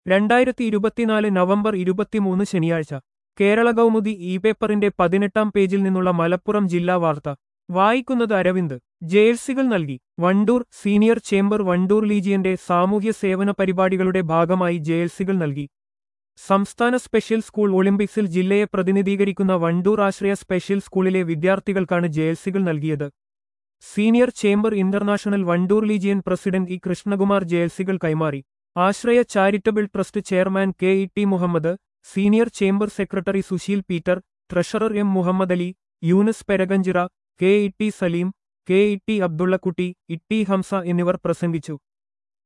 രണ്ടായിരത്തി ഇരുപത്തിനാല് നവംബർ ഇരുപത്തിമൂന്ന് ശനിയാഴ്ച കേരള കൗമുദി ഇ പേപ്പറിന്റെ പതിനെട്ടാം പേജിൽ നിന്നുള്ള മലപ്പുറം ജില്ലാ വാർത്ത വായിക്കുന്നത് അരവിന്ദ് ജേഴ്സികൾ നൽകി വണ്ടൂർ സീനിയർ ചേംബർ വണ്ടൂർ ലീജിയന്റെ സാമൂഹ്യ സേവന പരിപാടികളുടെ ഭാഗമായി ജേഴ്സികൾ നൽകി സംസ്ഥാന സ്പെഷ്യൽ സ്കൂൾ ഒളിമ്പിക്സിൽ ജില്ലയെ പ്രതിനിധീകരിക്കുന്ന വണ്ടൂർ ആശ്രയ സ്പെഷ്യൽ സ്കൂളിലെ വിദ്യാർത്ഥികൾക്കാണ് ജേഴ്സികൾ നൽകിയത് senior chamber international Wandoor legion president E Krishnakumar ജേഴ്സികൾ കൈമാറി Ashraya charitable trust chairman K E T Muhammad senior chamber secretary Susheel Peter treasurer M Muhammad Ali Yunus Peraganchira K E T Saleem K E T Abdullakutty E T Hamsa എന്നിവർ പ്രസംഗിച്ചു